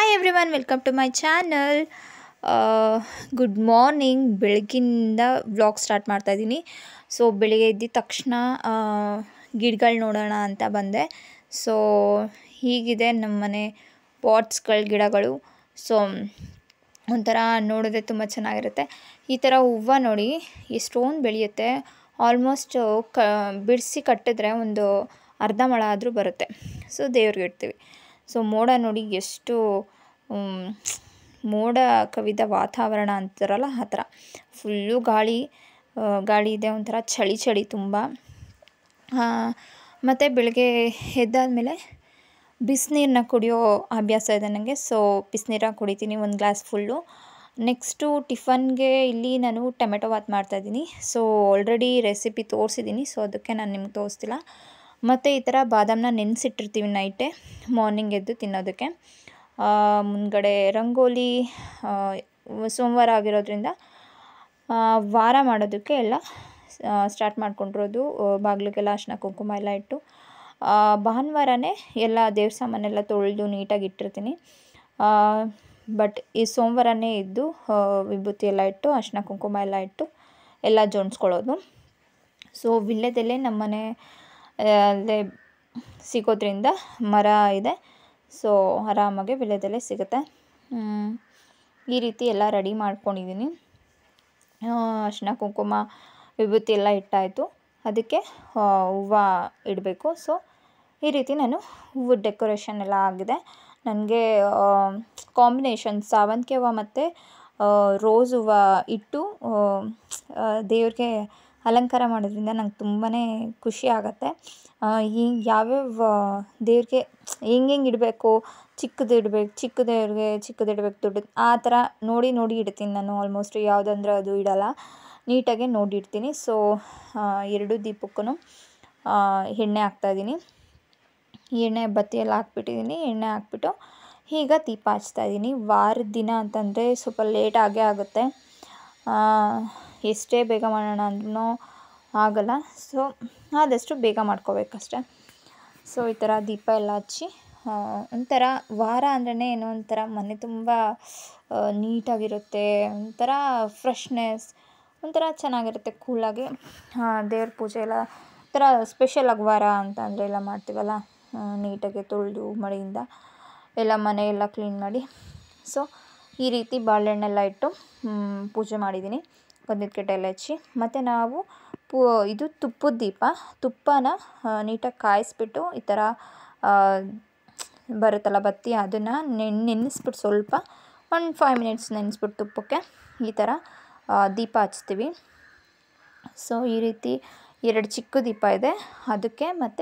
Hi everyone welcome to my channel good morning ಬೆಳಗಿನಿಂದ vlog start ಮಾಡ್ತಾ ಇದ್ದೀನಿ so ಬೆಳಿಗ್ಗೆ ಎದ್ದಿದ ತಕ್ಷಣ ಗಿಡಗಳು ನೋಡೋಣ ಅಂತ ಬಂದೆ ಸೊ ಹೀಗಿದೆ ನಮ್ಮ ಮನೆ ಪಾಟ್ಸ್ಗಳ ಗಿಡಗಳು ಸೊ ಒಂಥರ ನೋಡಿದ್ರೆ ತುಂಬ ಚೆನ್ನಾಗಿರುತ್ತೆ ಈ ಥರ ಹೂವು ನೋಡಿ ಎಷ್ಟೊಂದು ಬೆಳೆಯುತ್ತೆ ಆಲ್ಮೋಸ್ಟ್ ಕ ಬಿಡಿಸಿ ಕಟ್ಟಿದ್ರೆ ಒಂದು ಅರ್ಧ ಮೊಳ ಆದರೂ ಬರುತ್ತೆ ಸೊ ದೇವ್ರಿಗೆ ಇಡ್ತೀವಿ ಸೊ ಮೋಡ ನೋಡಿ ಎಷ್ಟು ಮ್, ಮೋಡ ಕವಿದ ವಾತಾವರಣ ಅಂತಾರಲ್ಲ ಆ ಥರ ಫುಲ್ಲು ಗಾಳಿ ಆ, ಗಾಳಿ ಇದೆ ಒಂಥರ ಚಳಿ ಚಳಿ ತುಂಬ ಮತ್ತು ಬೆಳಗ್ಗೆ ಎದ್ದಾದಮೇಲೆ ಬಿಸಿನೀರನ್ನ ಕುಡಿಯೋ ಅಭ್ಯಾಸ ಇದೆ ನನಗೆ ಸೊ ಬಿಸಿನೀರ ಕುಡಿತೀನಿ ಒಂದು ಗ್ಲಾಸ್ ಫುಲ್ಲು ನೆಕ್ಸ್ಟು ಟಿಫನ್ಗೆ ಇಲ್ಲಿ ನಾನು ಟೊಮೆಟೊ ಬಾತ್ ಮಾಡ್ತಾಯಿದ್ದೀನಿ ಸೊ ಆಲ್ರೆಡಿ ರೆಸಿಪಿ ತೋರಿಸಿದ್ದೀನಿ ಸೊ ಅದಕ್ಕೆ ನಾನು ನಿಮ್ಗೆ ತೋರಿಸ್ತಿಲ್ಲ ಮತ್ತು ಈ ಥರ ಬಾದಾಮನ್ನ ನೆನೆಸಿಟ್ಟಿರ್ತೀವಿ ನೈಟೇ ಮಾರ್ನಿಂಗ್ ಎದ್ದು ತಿನ್ನೋದಕ್ಕೆ ಆ, ಮುಂದ್ಗಡೆ ರಂಗೋಲಿ ಆ, ಸೋಮವಾರ ಆಗಿರೋದ್ರಿಂದ ಆ, ವಾರ ಮಾಡೋದಕ್ಕೆ ಎಲ್ಲ ಸ್ಟಾರ್ಟ್ ಮಾಡ್ಕೊಂಡಿರೋದು ಬಾಗಿಲಿಗೆಲ್ಲ ಅರ್ಶಿನ ಕುಂಕುಮ ಎಲ್ಲ ಇಟ್ಟು ಆ, ಭಾನುವಾರನೇ ಎಲ್ಲ ದೇವ್ರ ಸಾಮಾನೆಲ್ಲ ತೊಳೆದು ನೀಟಾಗಿ ಇಟ್ಟಿರ್ತೀನಿ ಬಟ್ ಈ ಸೋಮವಾರನೇ ಇದ್ದು ಆ, ವಿಭೂತಿ ಎಲ್ಲ ಇಟ್ಟು ಅರ್ಶಿನ ಕುಂಕುಮ ಎಲ್ಲ ಇಟ್ಟು ಎಲ್ಲ ಜೋಡಿಸ್ಕೊಳ್ಳೋದು ಸೊ ವಿಳ್ಯದೆಲೆ ನಮ್ಮನೆ ಆ, ಅಲ್ಲೇ ಸಿಗೋದ್ರಿಂದ ಮರ ಇದೆ ಸೊ ಆರಾಮಾಗಿ ವಿಳ್ಯದೆಲೆ ಸಿಗುತ್ತೆ ಹ್ಮ್. ಈ ರೀತಿ ಎಲ್ಲ ರೆಡಿ ಮಾಡ್ಕೊಂಡಿದ್ದೀನಿ ಅರ್ಶಿನ ಕುಂಕುಮ ವಿಭೂತಿ ಎಲ್ಲ ಇಟ್ಟಾಯಿತು ಅದಕ್ಕೆ ಹೂವು ಇಡಬೇಕು ಸೊ ಈ ರೀತಿ ನಾನು ಹೂವು ಡೆಕೋರೇಷನ್ ಎಲ್ಲ ಆಗಿದೆ ನನಗೆ ಕಾಂಬಿನೇಷನ್ ಸಾವಂತಿಗೆ ಹೂವು ಮತ್ತು ರೋಸ್ ಹೂವು ಇಟ್ಟು ದೇವ್ರಿಗೆ ಅಲಂಕಾರ ಮಾಡೋದ್ರಿಂದ ನಂಗೆ ತುಂಬಾ ಖುಷಿ ಆಗುತ್ತೆ ಹಿಂಗೆ ಯಾವ್ಯಾವ ದೇವ್ರಿಗೆ ಹೆಂಗೆ ಹೆಂಗೆ ಇಡಬೇಕು ಚಿಕ್ಕದು ಇಡಬೇಕು ಚಿಕ್ಕ ದೇವ್ರಿಗೆ ಚಿಕ್ಕದು ಇಡಬೇಕು ದೊಡ್ಡದು ಆ ಥರ ನೋಡಿ ನೋಡಿ ಇಡ್ತೀನಿ ನಾನು ಆಲ್ಮೋಸ್ಟ್ ಯಾವುದಂದ್ರೆ ಅದು ಇಡಲ್ಲ ನೀಟಾಗೆ ನೋಡಿ ಇಡ್ತೀನಿ ಸೊ ಎರಡು ದೀಪಕ್ಕೂ ಎಣ್ಣೆ ಹಾಕ್ತಾಯಿದ್ದೀನಿ ಎಣ್ಣೆ ಬತ್ತಿ ಎಲ್ಲ ಹಾಕ್ಬಿಟ್ಟಿದ್ದೀನಿ ಎಣ್ಣೆ ಹಾಕ್ಬಿಟ್ಟು ಈಗ ದೀಪ ಹಚ್ತಾ ಇದ್ದೀನಿ ವಾರದ ದಿನ ಅಂತಂದರೆ ಸ್ವಲ್ಪ ಲೇಟ್ ಆಗೇ ಆಗುತ್ತೆ ಆ, ಎಷ್ಟೇ ಬೇಗ ಮಾಡೋಣ ಅಂದ್ರೂ ಆಗಲ್ಲ ಸೊ ಆದಷ್ಟು ಬೇಗ ಮಾಡ್ಕೋಬೇಕಷ್ಟೆ ಸೊ ಈ ಥರ ದೀಪ ಎಲ್ಲ ಹಚ್ಚಿ ಆ, ಒಂಥರ ವಾರ ಅಂದ್ರೇ ಏನೋ ಒಂಥರ ಮನೆ ತುಂಬ ಆ, ನೀಟಾಗಿರುತ್ತೆ ಒಂಥರ ಫ್ರೆಶ್ನೆಸ್ ಒಂಥರ ಚೆನ್ನಾಗಿರುತ್ತೆ ಕೂಲಾಗಿ ದೇವ್ರ ಪೂಜೆ ಎಲ್ಲ ಒಂಥರ ಸ್ಪೆಷಲಾಗಿ ವಾರ ಅಂತ ಅಂದರೆ ಎಲ್ಲ ಮಾಡ್ತೀವಲ್ಲ ಆ, ನೀಟಾಗಿ ತೊಳೆದು ಮಳೆಯಿಂದ ಎಲ್ಲ ಮನೆ ಎಲ್ಲ ಕ್ಲೀನ್ ಮಾಡಿ ಸೊ ಈ ರೀತಿ ಬಾಳೆಹಣ್ಣೆಲ್ಲ ಇಟ್ಟು ಮ್, ಪೂಜೆ ಮಾಡಿದ್ದೀನಿ ಬಂದಿದ್ದ ಕೆಟ್ಟ ಎಲ್ಲ ಹಚ್ಚಿ ಮತ್ತು ನಾವು ಪೂ ಇದು ತುಪ್ಪದ ದೀಪ ತುಪ್ಪನ ನೀಟಾಗಿ ಕಾಯಿಸ್ಬಿಟ್ಟು ಈ ಥರ ಆ, ಬರುತ್ತಲ್ಲ ಬತ್ತಿ ಅದನ್ನು ನೆನ್ ನೆನೆಸ್ಬಿಟ್ಟು ಸ್ವಲ್ಪ ಒಂದು ಫೈವ್ ಮಿನಿಟ್ಸ್ ನೆನೆಸ್ಬಿಟ್ಟು ತುಪ್ಪಕ್ಕೆ ಈ ಥರ ಆ, ದೀಪ ಹಚ್ತೀವಿ ಸೊ ಈ ರೀತಿ ಎರಡು ಚಿಕ್ಕ ದೀಪ ಇದೆ ಅದಕ್ಕೆ ಮತ್ತು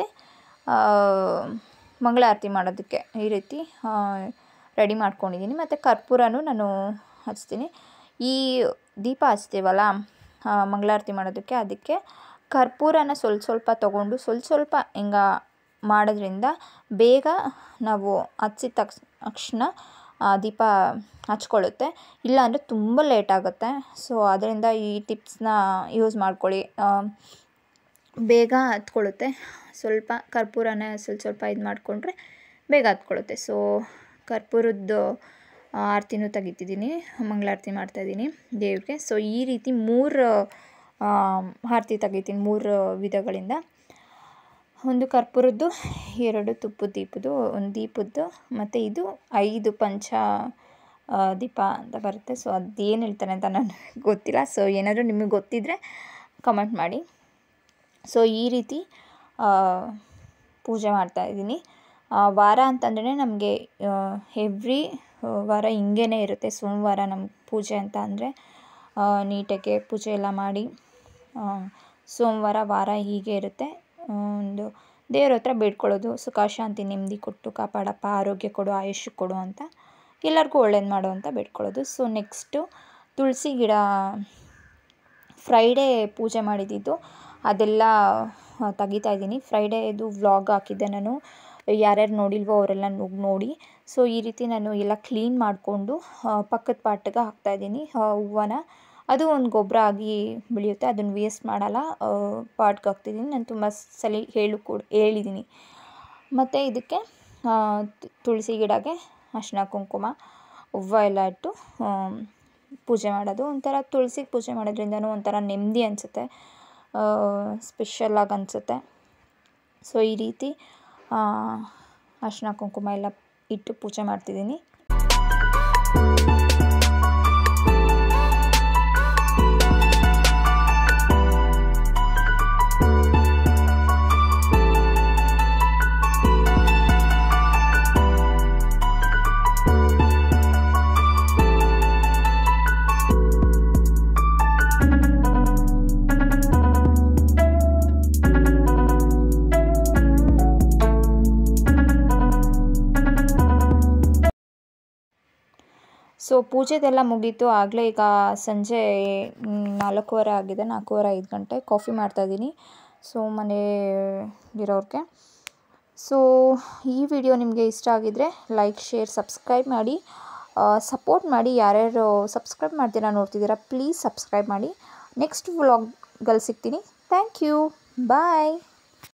ಮಂಗಳಾರತಿ ಮಾಡೋದಕ್ಕೆ ಈ ರೀತಿ ರೆಡಿ ಮಾಡ್ಕೊಂಡಿದ್ದೀನಿ ಮತ್ತು ಕರ್ಪೂರನೂ ನಾನು ಹಚ್ತೀನಿ ಈ ದೀಪ ಹಚ್ತೀವಲ್ಲ ಆ, ಮಂಗಳಾರತಿ ಮಾಡೋದಕ್ಕೆ ಅದಕ್ಕೆ ಕರ್ಪೂರನ ಸ್ವಲ್ಪ ಸ್ವಲ್ಪ ತೊಗೊಂಡು ಸ್ವಲ್ಪ ಸ್ವಲ್ಪ ಹಿಂಗ ಮಾಡೋದ್ರಿಂದ ಬೇಗ ನಾವು ಹಚ್ಚಿದ ತಕ್ಷ ತಕ್ಷಣ ಆ ದೀಪ ಹಚ್ಕೊಳ್ಳುತ್ತೆ ಇಲ್ಲಾಂದರೆ ತುಂಬ ಲೇಟ್ ಆಗುತ್ತೆ ಸೊ ಅದರಿಂದ ಈ ಟಿಪ್ಸ್ನ ಯೂಸ್ ಮಾಡ್ಕೊಳ್ಳಿ ಆ, ಬೇಗ ಹತ್ಕೊಳ್ಳುತ್ತೆ ಸ್ವಲ್ಪ ಕರ್ಪೂರನ ಸ್ವಲ್ಪ ಸ್ವಲ್ಪ ಇದು ಮಾಡಿಕೊಂಡ್ರೆ ಬೇಗ ಹತ್ಕೊಳ್ಳುತ್ತೆ ಸೊ ಕರ್ಪೂರದ್ದು ಆರತಿನೂ ತೆಗಿತಿದ್ದೀನಿ ಮಂಗಳಾರತಿ ಮಾಡ್ತಾಯಿದ್ದೀನಿ ದೇವ್ರಿಗೆ ಸೊ ಈ ರೀತಿ ಮೂರು ಆ, ಆರತಿ ತೆಗಿತೀನಿ ಮೂರು ವಿಧಗಳಿಂದ ಒಂದು ಕರ್ಪೂರದ್ದು ಎರಡು ತುಪ್ಪದ ದೀಪದ್ದು ಒಂದು ದೀಪದ್ದು ಮತ್ತು ಇದು ಐದು ಪಂಚ ಆ, ದೀಪ ಅಂತ ಬರುತ್ತೆ ಸೊ ಅದೇನು ಹೇಳ್ತಾರೆ ಅಂತ ನನಗೆ ಗೊತ್ತಿಲ್ಲ ಸೊ ಏನಾದರೂ ನಿಮಗೆ ಗೊತ್ತಿದ್ದರೆ ಕಮೆಂಟ್ ಮಾಡಿ ಸೊ ಈ ರೀತಿ ಆ, ಪೂಜೆ ಮಾಡ್ತಾಯಿದ್ದೀನಿ ವಾರ ಅಂತಂದ್ರೆ ನಮಗೆ ಎವ್ರಿ ವಾರ ಹಿಂಗೇ ಇರುತ್ತೆ ಸೋಮವಾರ ನಮ್ಮ ಪೂಜೆ ಅಂತ ಅಂದರೆ ನೀಟಾಗಿ ಪೂಜೆ ಎಲ್ಲ ಮಾಡಿ ಆ, ಸೋಮವಾರ ವಾರ ಹೀಗೆ ಇರುತ್ತೆ ಒಂದು ದೇವ್ರ ಹತ್ರ ಬೇಡ್ಕೊಳ್ಳೋದು ಸುಖ ಶಾಂತಿ ನೆಮ್ಮದಿ ಕೊಟ್ಟು ಕಾಪಾಡಪ್ಪ ಆರೋಗ್ಯ ಕೊಡು ಆಯುಷ್ಯ ಕೊಡು ಅಂತ ಎಲ್ಲರಿಗೂ ಒಳ್ಳೇದು ಮಾಡು ಅಂತ ಬೇಡ್ಕೊಳ್ಳೋದು ಸೊ ನೆಕ್ಸ್ಟು ತುಳಸಿ ಗಿಡ ಫ್ರೈಡೇ ಪೂಜೆ ಮಾಡಿದ್ದಿದ್ದು ಅದೆಲ್ಲ ಆ, ತೆಗಿತಾ ಇದ್ದೀನಿ ಫ್ರೈಡೇದು ವ್ಲಾಗ್ ಹಾಕಿದ್ದೆ ನಾನು ಯಾರ್ಯಾರು ನೋಡಿಲ್ವೋ ಅವರೆಲ್ಲ ನುಗ್ಗಿ ನೋಡಿ ಸೊ ಈ ರೀತಿ ನಾನು ಎಲ್ಲ ಕ್ಲೀನ್ ಮಾಡಿಕೊಂಡು ಪಕ್ಕದ ಪಾಟ್ಗೆ ಹಾಕ್ತಾಯಿದ್ದೀನಿ ಹೂವನ ಅದು ಒಂದು ಗೊಬ್ಬರ ಆಗಿ ಬೆಳೆಯುತ್ತೆ ಅದನ್ನು ವೇಸ್ಟ್ ಮಾಡಲ್ಲ ಪಾಟ್ಗೆ ಹಾಕ್ತಿದ್ದೀನಿ ನಾನು ತುಂಬ ಸಲ ಹೇಳು ಕೂಡ ಹೇಳಿದ್ದೀನಿ ಮತ್ತು ಇದಕ್ಕೆ ಆ, ತು- ತುಳಸಿ ಗಿಡಕ್ಕೆ ಅರಿಶಿನ ಕುಂಕುಮ ಹೂವು ಎಲ್ಲ ಇಟ್ಟು ಪೂಜೆ ಮಾಡೋದು ಒಂಥರ ತುಳಸಿಗೆ ಪೂಜೆ ಮಾಡೋದ್ರಿಂದನೂ ಒಂಥರ ನೆಮ್ಮದಿ ಅನಿಸುತ್ತೆ ಸ್ಪೆಷಲ್ಲಾಗಿ ಅನಿಸುತ್ತೆ ಸೊ ಈ ರೀತಿ ಅರಿಶಿನ ಕುಂಕುಮ ಎಲ್ಲ ಇಟ್ಟು ಪೂಜೆ ಮಾಡ್ತಿದ್ದೀನಿ ಸೊ ಪೂಜೆದೆಲ್ಲ ಮುಗೀತು ಆಗಲೇ ಈಗ ಸಂಜೆ ನಾಲ್ಕೂವರೆ ಆಗಿದೆ ನಾಲ್ಕೂವರೆ ಐದು ಗಂಟೆ ಕಾಫಿ ಮಾಡ್ತಾಯಿದ್ದೀನಿ ಸೊ ಮನೆಯಲ್ಲಿರೋರಿಗೆ ಸೊ ಈ ವಿಡಿಯೋ ನಿಮಗೆ ಇಷ್ಟ ಆಗಿದರೆ ಲೈಕ್ ಶೇರ್ ಸಬ್ಸ್ಕ್ರೈಬ್ ಮಾಡಿ ಸಪೋರ್ಟ್ ಮಾಡಿ ಯಾರ್ಯಾರು ಸಬ್ಸ್ಕ್ರೈಬ್ ಮಾಡ್ತೀರಾ ನೋಡ್ತಿದ್ದೀರಾ ಪ್ಲೀಸ್ ಸಬ್ಸ್ಕ್ರೈಬ್ ಮಾಡಿ ನೆಕ್ಸ್ಟ್ ವ್ಲಾಗಲ್ಲಿ ಸಿಗ್ತೀನಿ ಥ್ಯಾಂಕ್ ಯು ಬಾಯ್